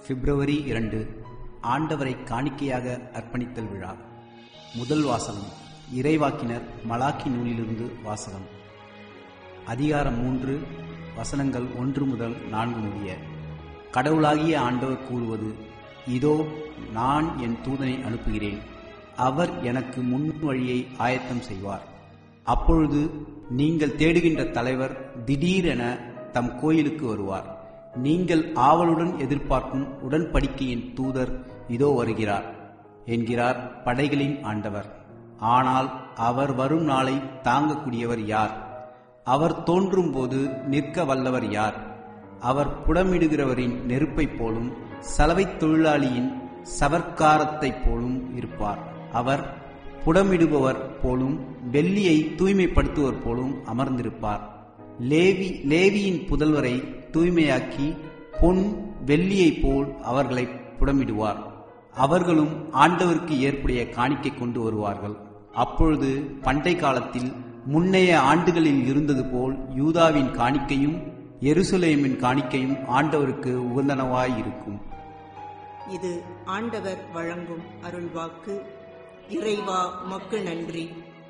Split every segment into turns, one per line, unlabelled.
பிப்ரவரி இரண்டு ஆண்டவரை காணிக்கையாக அர்ப்பணித்தல் விழா முதல் வாசகம் இறைவாக்கினர் மலாக்கி நூலிலிருந்து வாசகம் அதிகாரம் மூன்று வசனங்கள் ஒன்று முதல் நான்கு முடிய கடவுளாகிய ஆண்டவர் கூறுவது இதோ நான் என் தூதனை அனுப்புகிறேன் அவர் எனக்கு முன் வழியை ஆயத்தம் செய்வார் அப்பொழுது நீங்கள் தேடுகின்ற தலைவர் திடீரென தம் கோயிலுக்கு வருவார் நீங்கள் ஆவலுடன் எதிர்பார்க்கும் உடன்படிக்கையின் தூதர் இதோ வருகிறார் என்கிறார் படைகளின் ஆண்டவர் ஆனால் அவர் வரும் நாளை தாங்கக்கூடியவர் யார் அவர் தோன்றும் போது நிற்க வல்லவர் யார் அவர் புடமிடுகிறவரின் நெருப்பைப் போலும் சலவைத் தொழிலாளியின் சவர்க்காரத்தைப் போலும் இருப்பார் அவர் புடமிடுபவர் போலும் வெள்ளியை தூய்மைப்படுத்துவர் போலும் அமர்ந்திருப்பார் லேவி லேவியின் புதல்வரை தூய்மையாக்கி பொன் வெள்ளியைப் போல் அவர்களை புடமிடுவார் அவர்களும் ஆண்டவருக்கு ஏற்புடைய காணிக்கை கொண்டு வருவார்கள் அப்பொழுது பண்டை காலத்தில் முன்னைய ஆண்டுகளில் இருந்தது போல் யூதாவின் காணிக்கையும் எருசலேமின் காணிக்கையும் ஆண்டவருக்கு உகந்தனவாயிருக்கும்
இது ஆண்டவர் வழங்கும் அருள்வாக்கு இறைவா மக்கு நன்றி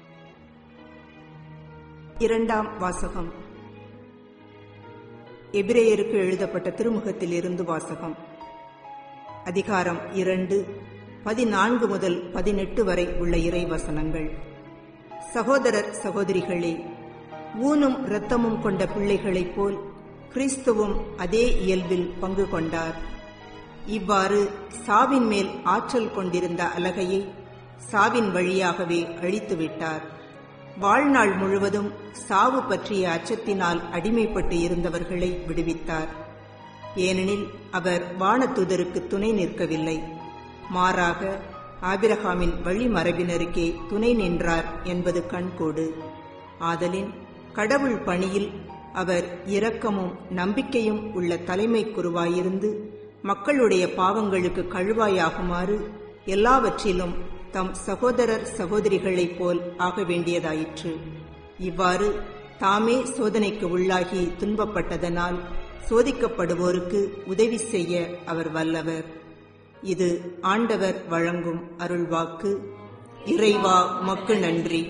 இரண்டாம் வாசகம் எபிரேயருக்கு எழுதப்பட்ட திருமுகத்தில் இருந்து வாசகம் அதிகாரம் இரண்டு பதினான்கு முதல் பதினெட்டு வரை உள்ள இறை வசனங்கள் சகோதரர் சகோதரிகளே ஊனும் இரத்தமும் கொண்ட பிள்ளைகளைப் போல் கிறிஸ்துவும் அதே இயல்பில் பங்கு கொண்டார் இவ்வாறு சாவின் மேல் ஆற்றல் கொண்டிருந்த அலகையை சாவின் வழியாகவே அழித்துவிட்டார் வாழ்நாள் முழுவதும் சாவு பற்றிய அச்சத்தினால் அடிமைப்பட்டு இருந்தவர்களை விடுவித்தார் ஏனெனில் அவர் வானத்துதருக்கு துணை நிற்கவில்லை மாறாக ஆபிரகாமின் வழிமரபினருக்கே துணை நின்றார் என்பது கண்கோடு ஆதலின் கடவுள் பணியில் அவர் இரக்கமும் நம்பிக்கையும் உள்ள தலைமை குருவாயிருந்து மக்களுடைய பாவங்களுக்கு கழுவாயாகுமாறு எல்லாவற்றிலும் தம் சகோதரர் சகோதரிகளைப் போல் ஆக வேண்டியதாயிற்று இவ்வாறு தாமே சோதனைக்கு உள்ளாகி துன்பப்பட்டதனால் சோதிக்கப்படுவோருக்கு உதவி செய்ய அவர் வல்லவர் இது ஆண்டவர் வழங்கும் அருள்வாக்கு இறைவா மக்கு நன்றி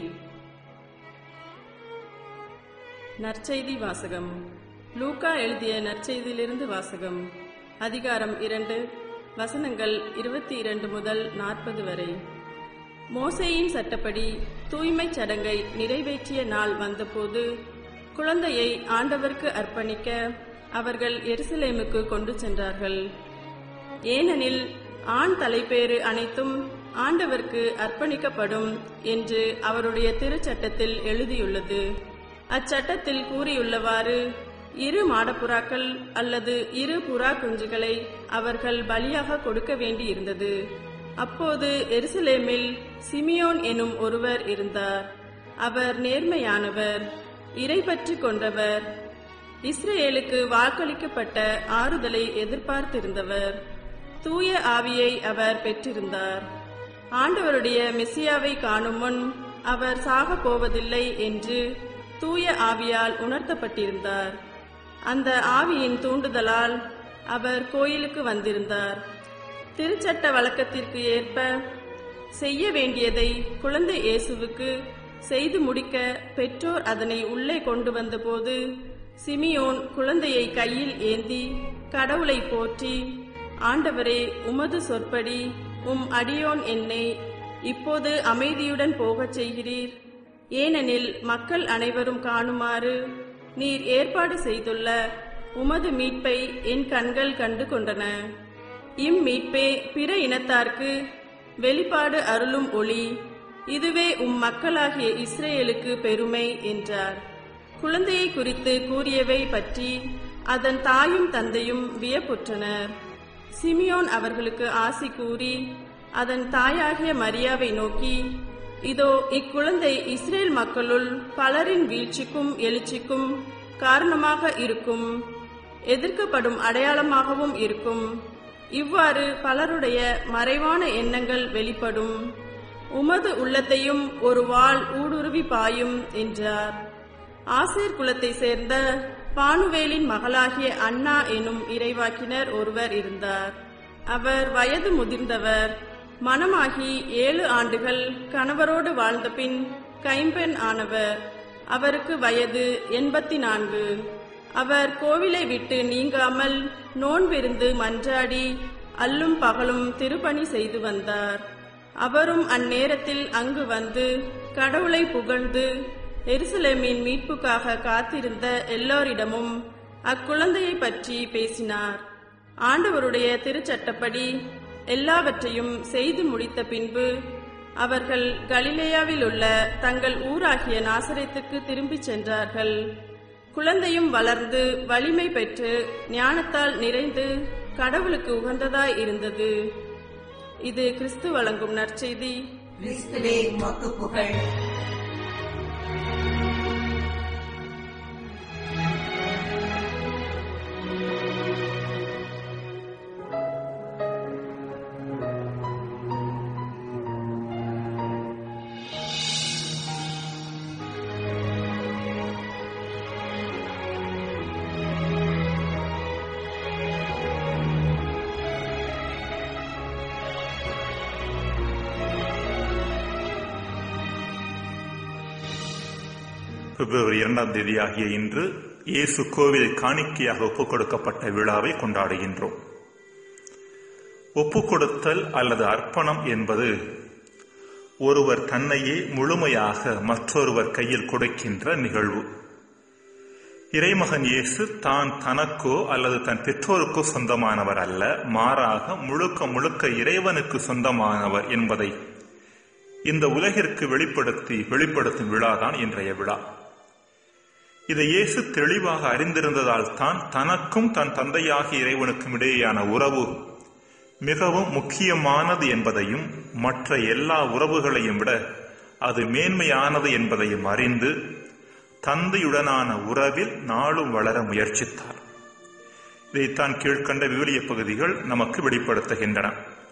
நற்செய்தி வாசகம் லூக்கா எழுதிய நற்செய்தியிலிருந்து வாசகம் அதிகாரம் இரண்டு வசனங்கள் இருபத்தி இரண்டு முதல் நாற்பது வரை மோசேயின் சட்டப்படி தூய்மைச் சடங்கை நிறைவேற்றிய நாள் வந்தபோது குழந்தையை ஆண்டவருக்கு அர்ப்பணிக்க அவர்கள் எருசலேமுக்கு கொண்டு சென்றார்கள் ஏனெனில் ஆண் தலைப்பேறு அனைத்தும் ஆண்டவருக்கு அர்ப்பணிக்கப்படும் என்று அவருடைய திருச்சட்டத்தில் எழுதியுள்ளது அச்சட்டத்தில் கூறியுள்ளவாறு இரு மாடப்புறாக்கள் அல்லது இரு புறா குஞ்சுகளை அவர்கள் பலியாக கொடுக்க வேண்டியிருந்தது அப்போது எருசலேமில் சிமியோன் எனும் ஒருவர் இருந்தார் அவர் நேர்மையானவர் இறைபற்றி கொண்டவர் இஸ்ரேலுக்கு வாக்களிக்கப்பட்ட ஆறுதலை எதிர்பார்த்திருந்தவர் தூய ஆவியை அவர் பெற்றிருந்தார் ஆண்டவருடைய மெசியாவை காணும் முன் அவர் சாகப் போவதில்லை என்று தூய ஆவியால் உணர்த்தப்பட்டிருந்தார் அந்த ஆவியின் தூண்டுதலால் அவர் கோயிலுக்கு வந்திருந்தார் திருச்சட்ட வழக்கத்திற்கு ஏற்ப செய்ய வேண்டியதை குழந்தை இயேசுவுக்கு செய்து முடிக்க பெற்றோர் அதனை உள்ளே கொண்டு வந்தபோது சிமியோன் குழந்தையை கையில் ஏந்தி கடவுளை போற்றி ஆண்டவரே உமது சொற்படி உம் அடியோன் என்னை இப்போது அமைதியுடன் போகச் செய்கிறீர் ஏனெனில் மக்கள் அனைவரும் காணுமாறு நீர் ஏற்பாடு செய்துள்ள உமது மீட்பை என் கண்கள் கண்டு கொண்டன இம்மீட்பே பிற இனத்தார்க்கு வெளிப்பாடு அருளும் ஒளி இதுவே உம் மக்களாகிய இஸ்ரேலுக்கு பெருமை என்றார் குழந்தையை குறித்து கூறியவை பற்றி அதன் தாயும் தந்தையும் வியப்புற்றனர் சிமியோன் அவர்களுக்கு ஆசி கூறி அதன் தாயாகிய மரியாவை நோக்கி இதோ இக்குழந்தை இஸ்ரேல் மக்களுள் பலரின் வீழ்ச்சிக்கும் எழுச்சிக்கும் காரணமாக இருக்கும் எதிர்க்கப்படும் அடையாளமாகவும் இருக்கும் இவ்வாறு பலருடைய மறைவான எண்ணங்கள் வெளிப்படும் உமது உள்ளத்தையும் ஒரு வாள் ஊடுருவி பாயும் என்றார் ஆசேர் குலத்தை சேர்ந்த பானுவேலின் மகளாகிய அன்னா எனும் இறைவாக்கினர் ஒருவர் இருந்தார் அவர் வயது முதிர்ந்தவர் மணமாகி ஏழு ஆண்டுகள் கணவரோடு வாழ்ந்த பின் கைம்பெண் ஆனவர் அவருக்கு வயது எண்பத்தி நான்கு அவர் கோவிலை விட்டு நீங்காமல் நோன்பிருந்து மன்றாடி அல்லும் பகலும் திருப்பணி செய்து வந்தார் அவரும் அந்நேரத்தில் அங்கு வந்து கடவுளை புகழ்ந்து எருசலேமின் மீட்புக்காக காத்திருந்த எல்லோரிடமும் அக்குழந்தையை பற்றி பேசினார் ஆண்டவருடைய திருச்சட்டப்படி எல்லாவற்றையும் செய்து முடித்த பின்பு அவர்கள் கலிலேயாவில் உள்ள தங்கள் ஊராகிய நாசரேத்துக்கு திரும்பிச் சென்றார்கள் குழந்தையும் வளர்ந்து வலிமை பெற்று ஞானத்தால் நிறைந்து கடவுளுக்கு உகந்ததாய் இருந்தது இது கிறிஸ்து வழங்கும் நற்செய்தி
கிறிஸ்துவே உமக்கு புகழ்
பிப்ரவரி இரண்டாம் தேதி ஆகிய இன்று இயேசு கோவில் காணிக்கையாக ஒப்புக் கொடுக்கப்பட்ட விழாவை கொண்டாடுகின்றோம் ஒப்புக் கொடுத்தல் அல்லது அர்ப்பணம் என்பது ஒருவர் தன்னையே முழுமையாக மற்றொருவர் கையில் கொடுக்கின்ற நிகழ்வு இறைமகன் இயேசு தான் தனக்கோ அல்லது தன் பெற்றோருக்கோ சொந்தமானவர் அல்ல மாறாக முழுக்க முழுக்க இறைவனுக்கு சொந்தமானவர் என்பதை இந்த உலகிற்கு வெளிப்படுத்தி வெளிப்படுத்தும் விழாதான் இன்றைய விழா இதை இயேசு தெளிவாக அறிந்திருந்ததால் தான் தனக்கும் தன் தந்தையாகிய இறைவனுக்கும் இடையேயான உறவு மிகவும் முக்கியமானது என்பதையும் மற்ற எல்லா உறவுகளையும் விட அது மேன்மையானது என்பதையும் அறிந்து தந்தையுடனான உறவில் நாளும் வளர முயற்சித்தார் இதைத்தான் கீழ்கண்ட விவிலிய பகுதிகள் நமக்கு வெளிப்படுத்துகின்றன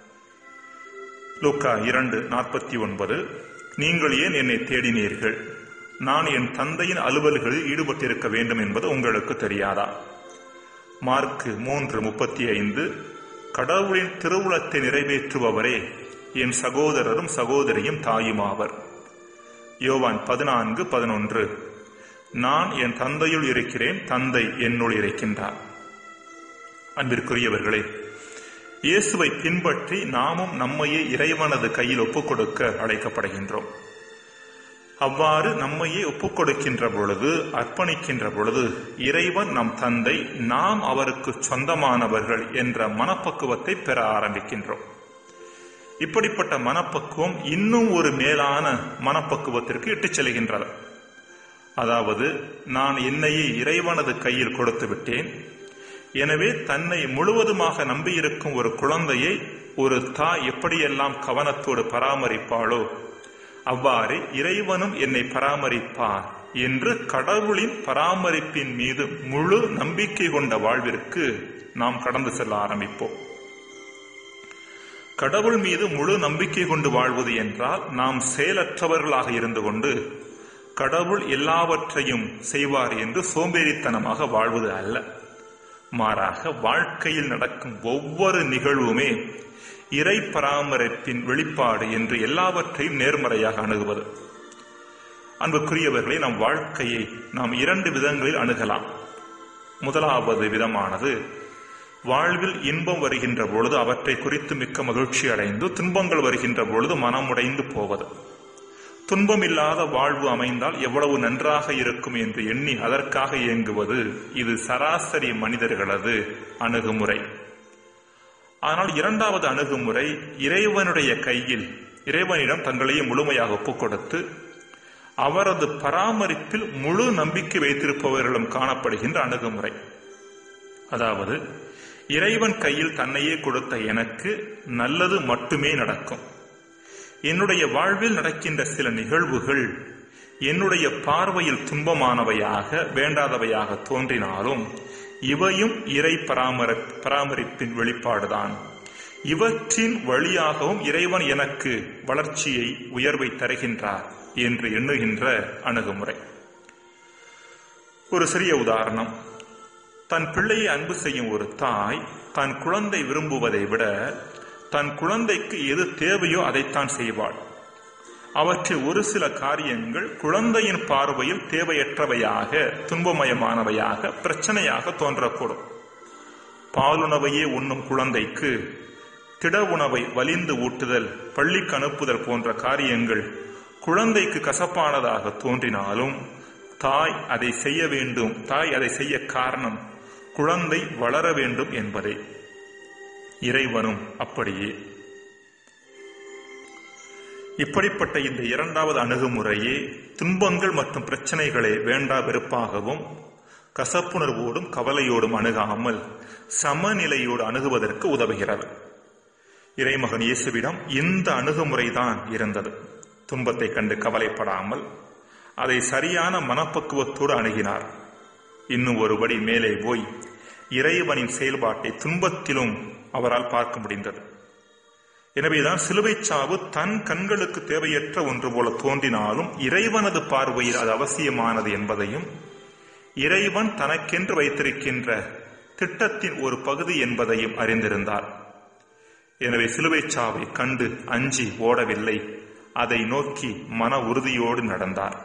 லூக்கா இரண்டு நாற்பத்தி ஒன்பது நீங்கள் ஏன் என்னை தேடினீர்கள் நான் என் தந்தையின் அலுவல்களில் ஈடுபட்டிருக்க வேண்டும் என்பது உங்களுக்கு தெரியாதா மார்க்கு மூன்று முப்பத்தி ஐந்து கடவுளின் திருவுளத்தை நிறைவேற்றுபவரே என் சகோதரரும் சகோதரியும் தாயுமாவர் யோவான் பதினான்கு பதினொன்று நான் என் தந்தையுள் இருக்கிறேன் தந்தை என்னுள் இருக்கின்றார் அன்பிற்குரியவர்களே இயேசுவை பின்பற்றி நாமும் நம்மையே இறைவனது கையில் ஒப்புக் கொடுக்க அழைக்கப்படுகின்றோம் அவ்வாறு நம்மையே ஒப்புக் கொடுக்கின்ற பொழுது அர்ப்பணிக்கின்ற பொழுது இறைவன் நம் தந்தை நாம் அவருக்கு சொந்தமானவர்கள் என்ற மனப்பக்குவத்தை பெற ஆரம்பிக்கின்றோம் இப்படிப்பட்ட மனப்பக்குவம் இன்னும் ஒரு மேலான மனப்பக்குவத்திற்கு இட்டுச் செல்கின்றது அதாவது நான் என்னையே இறைவனது கையில் கொடுத்து விட்டேன் எனவே தன்னை முழுவதுமாக நம்பியிருக்கும் ஒரு குழந்தையை ஒரு தாய் எப்படியெல்லாம் கவனத்தோடு பராமரிப்பாளோ அவ்வாறு இறைவனும் என்னை பராமரிப்பார் என்று கடவுளின் பராமரிப்பின் மீது முழு நம்பிக்கை கொண்ட வாழ்விற்கு நாம் கடந்து செல்ல ஆரம்பிப்போம் கடவுள் மீது முழு நம்பிக்கை கொண்டு வாழ்வது என்றால் நாம் செயலற்றவர்களாக இருந்து கொண்டு கடவுள் எல்லாவற்றையும் செய்வார் என்று சோம்பேறித்தனமாக வாழ்வது அல்ல மாறாக வாழ்க்கையில் நடக்கும் ஒவ்வொரு நிகழ்வுமே இறை பராமரிப்பின் வெளிப்பாடு என்று எல்லாவற்றையும் நேர்மறையாக அணுகுவது அன்புக்குரியவர்களை நம் வாழ்க்கையை நாம் இரண்டு விதங்களில் அணுகலாம் முதலாவது விதமானது வாழ்வில் இன்பம் வருகின்ற பொழுது அவற்றை குறித்து மிக்க மகிழ்ச்சி அடைந்து துன்பங்கள் வருகின்ற பொழுது மனமுடைந்து போவது துன்பம் இல்லாத வாழ்வு அமைந்தால் எவ்வளவு நன்றாக இருக்கும் என்று எண்ணி அதற்காக இயங்குவது இது சராசரி மனிதர்களது அணுகுமுறை ஆனால் இரண்டாவது அணுகுமுறை இறைவனுடைய கையில் இறைவனிடம் தங்களையே முழுமையாக ஒப்புக் கொடுத்து அவரது பராமரிப்பில் முழு நம்பிக்கை வைத்திருப்பவர்களும் காணப்படுகின்ற அணுகுமுறை அதாவது இறைவன் கையில் தன்னையே கொடுத்த எனக்கு நல்லது மட்டுமே நடக்கும் என்னுடைய வாழ்வில் நடக்கின்ற சில நிகழ்வுகள் என்னுடைய பார்வையில் துன்பமானவையாக வேண்டாதவையாக தோன்றினாலும் இவையும் இறை பராமர பராமரிப்பின் வெளிப்பாடுதான் இவற்றின் வழியாகவும் இறைவன் எனக்கு வளர்ச்சியை உயர்வை தருகின்றார் என்று எண்ணுகின்ற அணுகுமுறை ஒரு சிறிய உதாரணம் தன் பிள்ளையை அன்பு செய்யும் ஒரு தாய் தன் குழந்தை விரும்புவதை விட தன் குழந்தைக்கு எது தேவையோ அதைத்தான் செய்வாள் அவற்றில் ஒரு சில காரியங்கள் குழந்தையின் பார்வையில் தேவையற்றவையாக துன்பமயமானவையாக பிரச்சனையாக தோன்றக்கூடும் பாலுணவையே உண்ணும் குழந்தைக்கு திட உணவை வலிந்து ஊட்டுதல் பள்ளிக்கு அனுப்புதல் போன்ற காரியங்கள் குழந்தைக்கு கசப்பானதாக தோன்றினாலும் தாய் அதை செய்ய வேண்டும் தாய் அதை செய்ய காரணம் குழந்தை வளர வேண்டும் என்பதே இறைவனும் அப்படியே இப்படிப்பட்ட இந்த இரண்டாவது அணுகுமுறையே துன்பங்கள் மற்றும் பிரச்சனைகளை வேண்டா வெறுப்பாகவும் கசப்புணர்வோடும் கவலையோடும் அணுகாமல் சமநிலையோடு அணுகுவதற்கு உதவுகிறது இறைமகன் இயேசுவிடம் இந்த அணுகுமுறைதான் இருந்தது துன்பத்தை கண்டு கவலைப்படாமல் அதை சரியான மனப்பக்குவத்தோடு அணுகினார் இன்னும் ஒருபடி மேலே போய் இறைவனின் செயல்பாட்டை துன்பத்திலும் அவரால் பார்க்க முடிந்தது எனவேதான் சிலுவைச் சாவு தன் கண்களுக்கு தேவையற்ற ஒன்று போல தோன்றினாலும் இறைவனது பார்வையில் அது அவசியமானது என்பதையும் இறைவன் தனக்கென்று வைத்திருக்கின்ற திட்டத்தின் ஒரு பகுதி என்பதையும் அறிந்திருந்தார் எனவே சிலுவைச் சாவை கண்டு அஞ்சி ஓடவில்லை அதை நோக்கி மன உறுதியோடு நடந்தார்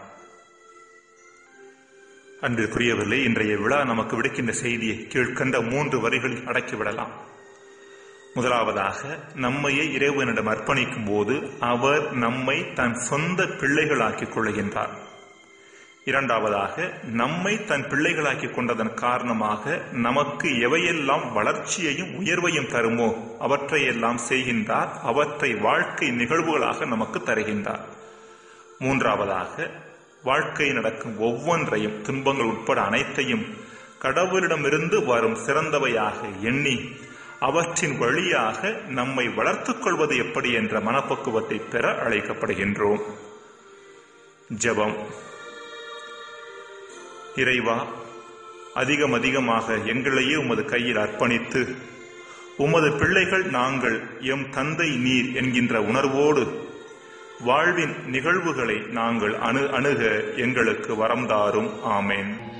அன்பிற்குரியவில்லை இன்றைய விழா நமக்கு விடுக்கின்ற செய்தியை கீழ்கண்ட மூன்று வரிகளில் அடக்கிவிடலாம் முதலாவதாக நம்மையே இறைவனிடம் அர்ப்பணிக்கும் போது அவர் நம்மை தன் சொந்த பிள்ளைகளாக்கிக் கொள்கின்றார் இரண்டாவதாக நம்மை தன் பிள்ளைகளாக்கிக் கொண்டதன் காரணமாக நமக்கு எவையெல்லாம் வளர்ச்சியையும் உயர்வையும் தருமோ அவற்றையெல்லாம் செய்கின்றார் அவற்றை வாழ்க்கை நிகழ்வுகளாக நமக்கு தருகின்றார் மூன்றாவதாக வாழ்க்கை நடக்கும் ஒவ்வொன்றையும் துன்பங்கள் உட்பட அனைத்தையும் கடவுளிடமிருந்து வரும் சிறந்தவையாக எண்ணி அவற்றின் வழியாக நம்மை வளர்த்துக் கொள்வது எப்படி என்ற மனப்பக்குவத்தை பெற அழைக்கப்படுகின்றோம் ஜெபம் இறைவா அதிகம் அதிகமாக எங்களையே உமது கையில் அர்ப்பணித்து உமது பிள்ளைகள் நாங்கள் எம் தந்தை நீர் என்கின்ற உணர்வோடு வாழ்வின் நிகழ்வுகளை நாங்கள் அணு அணுக எங்களுக்கு வரம் தாரும் ஆமேன்